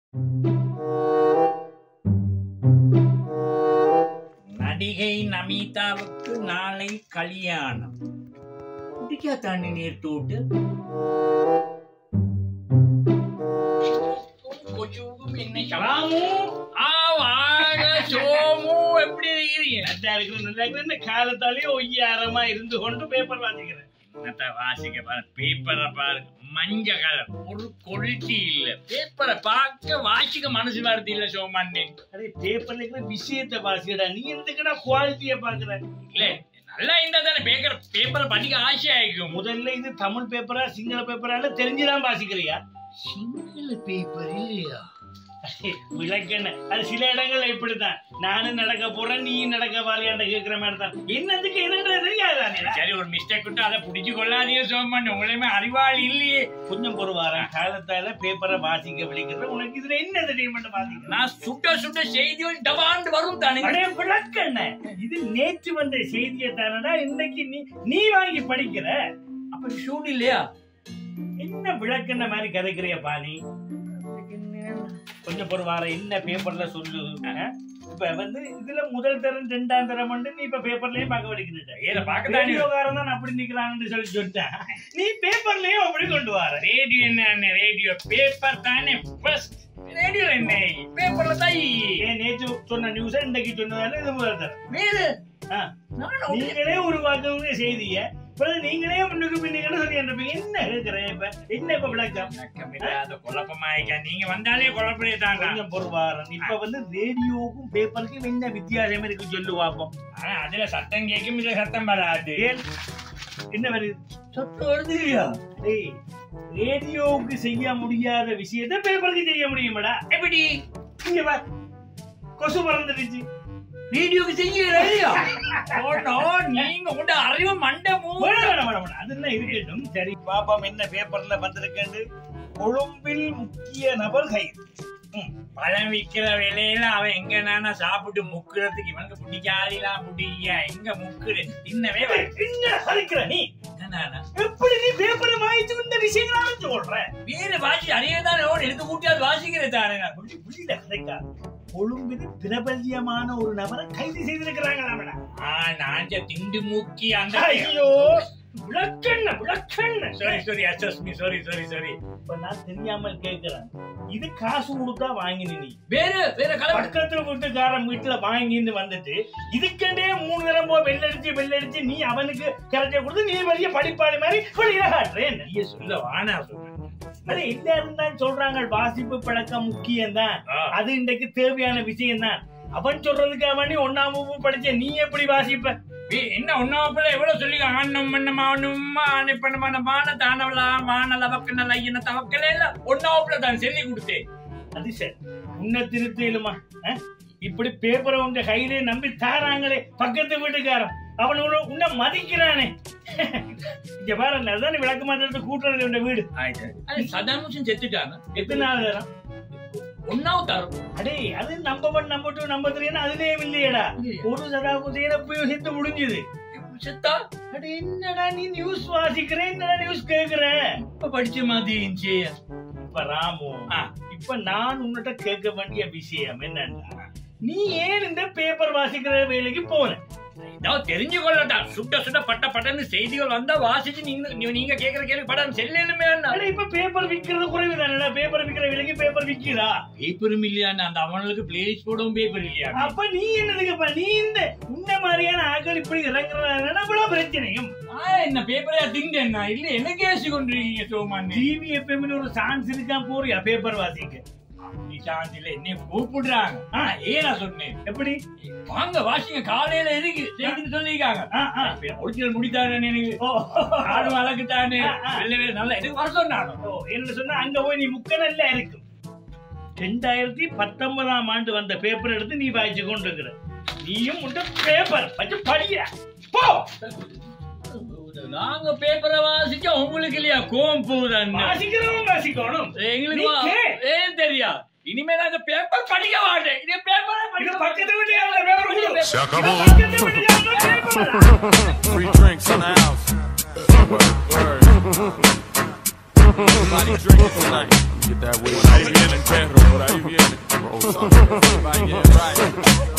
நடிகை நமிதாவுக்கு நாளை கல்யாணம் குடிக்கா தாண்டி நீர் தூட்டு கொச்சுவுக்கும் என்ன சலாமு ஆ வாங்க சோமு எப்படி இருக்கிறீங்க நல்லா இருக்கிற நல்லா இருக்கிற இந்த காலத்தாலே ஒய்யாரமா இருந்து கொண்டு பேப்பர் வாசிக்கிறேன் என்னத்த வாசிக்க பாரு பேப்பரை பாரு மஞ்ச கலர் ஒரு கொளுத்தி இல்ல பேப்பரை பார்க்க வாசிக்க மனசு வருது இல்ல சோமான்னு அதே பேப்பர்ல இருக்கிற விஷயத்தை வாசிக்கடா நீ எதுக்குடா குவாலிட்டிய பாக்குற இல்ல நல்லா இருந்தா தானே பேப்பர் பேப்பரை படிக்க ஆசை ஆயிக்கும் முதல்ல இது தமிழ் பேப்பரா சிங்கள பேப்பரான்னு தெரிஞ்சுதான் வாசிக்கிறியா சிங்கள பேப்பர் இல்லையா விளக்கென்ன அது சில இடங்கள்ல இப்படித்தான் நானும் நடக்க போறேன் நீயும் நடக்க வாரியாண்ட கேக்குற மாதிரி தான் என்னதுக்கு என்னன்றது தெரியாதானே சரி ஒரு மிஸ்டேக் விட்டு அதை பிடிச்சு கொள்ளாதீங்க சோமான் உங்களையுமே அறிவாளி இல்லையே கொஞ்சம் பொறுவாரன் காலத்தால பேப்பரை வாசிக்க விളിக்கிற உனக்கு இதுல என்ன தெரியும் வாசிக்க நான் சுட்ட சுட்ட செய்திகள் டபாண்டு வரும் தானே அடே விளக்கென்ன இது நேற்று வந்த செய்தியை தானடா இன்னைக்கு நீ நீ வாங்கி படிக்கிற அப்ப ஷூட் இல்லையா என்ன விளக்கென்ன மாதிரி கதைக்கிறியப்பா நீ கொஞ்சம் பொறுவார என்ன பேப்பர்ல சொல்லுது ஆ? இப்ப வந்து இதுல முதல் தரம் ரெண்டாம் தரம் வந்து நீ இப்ப பேப்பர்லயும் பார்க்க வலிக்கிட்ட இதை பார்க்கத்தானே ரேடியோகாரன் தான் அப்படி நிக்கிறான்னு சொல்லி சொல்லிட்டேன் நீ பேப்பர்லயும் அப்படி கொண்டு வர ரேடியோ என்ன ரேடியோ பேப்பர் தானே ஃபர்ஸ்ட் ரேடியோ என்ன பேப்பர்ல தான் ஏன் நேற்று சொன்ன நியூஸ் இன்னைக்கு சொன்னதால இது முதல் தரம் வேறு ஆ. நானும் நீங்களே உருவாக்கவங்க செய்திய பிறகு நீங்களே முன்னுக்கு பின்னுக்கு சொல்லி இருப்பீங்க என்ன இருக்கிற இப்ப என்ன இப்ப விளக்கம் இல்லாத குழப்பமாயிக்கா நீங்க வந்தாலே குழப்பமே தாங்க கொஞ்சம் பொறுவாரன் இப்ப வந்து ரேடியோவுக்கும் பேப்பருக்கும் என்ன வித்தியாசம் இருக்கு சொல்லு பார்ப்போம் ஆனா அதுல சத்தம் கேட்கும் இதுல சத்தம் வராது ஏன் என்ன வருது சத்தம் வருது இல்லையா டேய் ரேடியோவுக்கு செய்ய முடியாத விஷயத்தை பேப்பருக்கு செய்ய முடியுமாடா எப்படி இங்க வா கொசு பறந்துடுச்சு ரேடியோக்கு செய்யல இல்லையா ஓடோ, நீங்க உண்ட அறிவு மண்டை மூ வேணாம், வேணாம், வேணாம், வேணாம். அதெல்லாம் இருக்கட்டும் சரி பாப்போம் என்ன பேப்பர்ல வந்திருக்கேன்னு கொழும்பில் முக்கிய நபர் கைது ம். பழம் விக்கிற விலையில அவன் எங்க நானா சாப்பிட்டு முக்குறதுக்கு இவனுக்கு பிடிக்காதெல்லாம் பிடிக்க எங்க முக்குது இன்னவே என்ன கலைக்கிற நீ நானா எப்படி நீ பேப்பரை வாங்கிட்டு இந்த விஷயங்களாம் சொல்ற வேறு வாசி அதே தான் எடுத்து கூட்டி அது வாசிக்கிறது தானே புள்ளி புள்ளியில கதைக்காது கொழும்பில் பிரபல்யமான ஒரு நபரை கைது செய்திருக்கிறாங்களா ஆ நான் திண்டு மூக்கி அந்த ஐயோ விளக்கண்ண விளக்கண்ண சாரி சாரி அச்சஸ் மீ சாரி சாரி சாரி இப்ப நான் தெரியாமல் கேட்கிறேன் இது காசு கொடுத்தா வாங்கினு நீ வேற வேற கலர் பக்கத்துல வீட்டுக்காரன் வீட்டுல வாங்கின்னு வந்துட்டு இதுக்கண்டே மூணு தரம் போ வெள்ளடிச்சு வெள்ளடிச்சு நீ அவனுக்கு கரைச்ச கொடுத்து நீ பெரிய படிப்பாளி மாதிரி வெளியில காட்டுறேன் ஐயா சொல்ல வானா சொல்றேன் அது எல்லாரும் தான் சொல்றாங்க வாசிப்பு பழக்கம் முக்கியம் தான் ஆ. அது இன்றைக்கு தேவையான விஷயம் தான் அவன் சொல்றதுக்கு அவன் ஒன்னாம் வகுப்பு படிச்ச நீ எப்படி வாசிப்ப ஏய், என்ன ஒன்னாப்புல எவ்வளவு சொல்லி ஆணும் பண்ணமா ஆணுமா ஆணை பண்ணமான மான தானவளா மான லவக்க நல்ல ஐயன தவக்கல இல்ல ஒன்னாப்புல தான் சொல்லி கொடுத்தேன் அது சரி உன்னை திருத்திலுமா இப்படி பேப்பரை உங்க கையிலே நம்பி தாராங்களே பக்கத்து வீட்டுக்காரன் அவன் உன்னை- உன்னை மதிக்கிறானே இங்க பாரு அதுதான் விளக்க மாத்திரத்து கூட்டுறது உண்ட வீடு ஆயிட்டு அது சதாமுஷன் செத்துட்டாங்க எத்தனை நாள் நேரம் ஒன்னாவது தரும் அடே அது நம்ப ஒன் நம்ப டூ நம்ப த்ரீன்னு அதுலயும் இல்லையடா ஒரு சதாபுதீன உபயோகித்து முடிஞ்சது செத்தா அடே என்னடா நீ நியூஸ் வாசிக்கிற என்னடா நியூஸ் கேக்குற இப்ப படிச்ச மாதிரி இருந்துச்சு இப்ப ராமு ஆ. இப்ப நான் உன்கிட்ட கேட்க வேண்டிய விஷயம் என்னன்னா நீ ஏன் இந்த பேப்பர் வாசிக்கிற வேலைக்கு போன ஏதாவது தெரிஞ்சு கொள்ளட்டா சுட்ட சுட்ட பட்ட பட்டன்னு செய்திகள் வந்தா வாசிச்சு நீங்க நீ- நீங்க கேக்குற கேள்வி படம் செல்லுமே அட இப்ப பேப்பர் விக்கிறது குறைவு தானடா பேப்பர் விக்கிற விலைக்கு பேப்பர் விக்கிறா பேப்பரும் இல்லையா அந்த அவனுக்கு பிளேஸ் போடவும் பேப்பர் இல்லையா அப்ப நீ என்னதுக்குப்பா நீ இந்த உன்ன மாதிரியான ஆட்கள் இப்படி இறங்குறதுனால இவ்வளவு பிரச்சனையும் நான் என்ன பேப்பரையா திங்க என்ன இல்ல என்ன கேசி கொண்டிருக்கீங்க சோமான் டிவி எப்பயுமே ஒரு சான்ஸ் இருக்கா போறியா பேப்பர் வாசிக்க நீ சாந்தில என்ன கூப்பிடுறாங்க ஆ ஏனா சொன்னேன் எப்படி வாங்க வாசிங்க காலையில இருக்கு செய்தின்னு சொல்லிருக்காங்க ஆ, ஆ. ஒரிஜினல் முடித்தானே எனக்கு ஓ, ஆடு வளர்க்குத்தானே ஆ, ஆ. வெள்ளை வெள்ளை நல்லா இதுக்கு வர சொன்னாங்க ஓ, என்ன சொன்னா அங்க போய் நீ முக்கனல்ல இருக்கும் ரெண்டாயிரத்தி பத்தொன்பதாம் ஆண்டு வந்த பேப்பர் எடுத்து நீ வாய்ச்சி கொண்டு இருக்கிற நீயும் உண்ட பேப்பர் வச்சு படிக்கிற போ நாங்க பேப்பரை வாசிச்சா உங்களுக்கு இல்லையா கோம் போகுதான்னு வாசிக்கிறவன் வாசிக்கணும் எங்களுக்கு நீ வா- கே. ஏன் தெரியா இனிமே நாங்க பேப்பர் படிக்க மாட்டேன் இது பேப்பரே இது படிக்க பக்கத்து வீட்டுல பேப்பர் கொடு. Se acabó. பக்கத்து வீட்டுல paper Free drinks in the house. Word, word. Everybody drinking tonight. Get that way. Ahí viene el perro, por ahí viene. Everybody get it right.